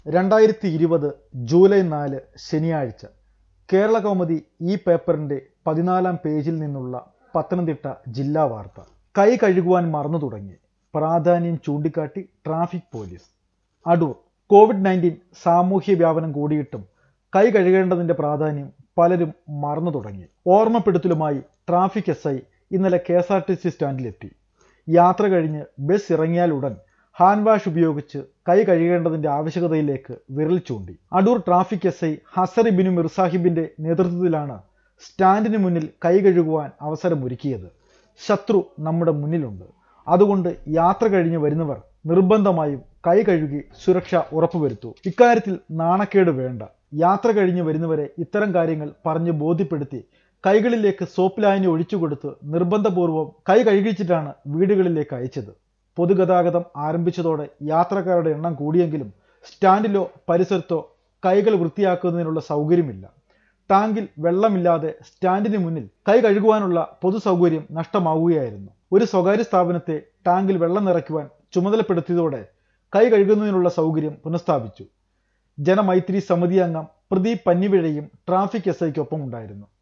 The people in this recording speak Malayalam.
രണ്ടായിരത്തി ഇരുപത് ജൂലൈ നാല് ശനിയാഴ്ച കേരള കൗമുദി ഈ പേപ്പറിന്റെ പതിനാലാം പേജിൽ നിന്നുള്ള പത്തനംതിട്ട ജില്ലാ വാർത്ത കൈ കഴുകുവാൻ മറന്നു തുടങ്ങി പ്രാധാന്യം ചൂണ്ടിക്കാട്ടി traffic police Adoor Covid nineteen സാമൂഹ്യ വ്യാപനം കൂടിയിട്ടും കൈ കഴുകേണ്ടതിന്റെ പ്രാധാന്യം പലരും മറന്നു തുടങ്ങി ഓർമ്മപ്പെടുത്തലുമായി ട്രാഫിക് എസ് ഐ ഇന്നലെ K S R T C സ്റ്റാൻഡിലെത്തി യാത്ര കഴിഞ്ഞ് ബസ് ഇറങ്ങിയാൽ ഉടൻ ഹാൻഡ് വാഷ് ഉപയോഗിച്ച് കൈ കഴുകേണ്ടതിന്റെ ആവശ്യകതയിലേക്ക് വിരൽ ചൂണ്ടി അടൂർ ട്രാഫിക് എസ് ഐ ഹസർ ബിനു മിർസാഹിബിന്റെ നേതൃത്വത്തിലാണ് സ്റ്റാൻഡിന് മുന്നിൽ കൈ കഴുകുവാൻ അവസരമൊരുക്കിയത് ശത്രു നമ്മുടെ മുന്നിലുണ്ട് അതുകൊണ്ട് യാത്ര കഴിഞ്ഞ് വരുന്നവർ നിർബന്ധമായും കൈ കഴുകി സുരക്ഷ ഉറപ്പുവരുത്തൂ ഇക്കാര്യത്തിൽ നാണക്കേട് വേണ്ട യാത്ര കഴിഞ്ഞ് വരുന്നവരെ ഇത്തരം കാര്യങ്ങൾ പറഞ്ഞ് ബോധ്യപ്പെടുത്തി കൈകളിലേക്ക് സോപ്പ് ലായനി ഒഴിച്ചുകൊടുത്ത് നിർബന്ധപൂർവ്വം കൈ കഴുകിച്ചിട്ടാണ് വീടുകളിലേക്ക് അയച്ചത് പൊതുഗതാഗതം ആരംഭിച്ചതോടെ യാത്രക്കാരുടെ എണ്ണം കൂടിയെങ്കിലും സ്റ്റാൻഡിലോ പരിസരത്തോ കൈകൾ വൃത്തിയാക്കുന്നതിനുള്ള സൗകര്യമില്ല ടാങ്കിൽ വെള്ളമില്ലാതെ സ്റ്റാൻഡിന് മുന്നിൽ കൈ കഴുകുവാനുള്ള പൊതു സൗകര്യം നഷ്ടമാവുകയായിരുന്നു ഒരു സ്വകാര്യ സ്ഥാപനത്തെ ടാങ്കിൽ വെള്ളം നിറയ്ക്കുവാൻ ചുമതലപ്പെടുത്തിയതോടെ കൈ കഴുകുന്നതിനുള്ള സൗകര്യം പുനഃസ്ഥാപിച്ചു ജനമൈത്രി സമിതി അംഗം പ്രദീപ് പന്നിവിഴയും ട്രാഫിക് എസ് ഐക്കൊപ്പം ഉണ്ടായിരുന്നു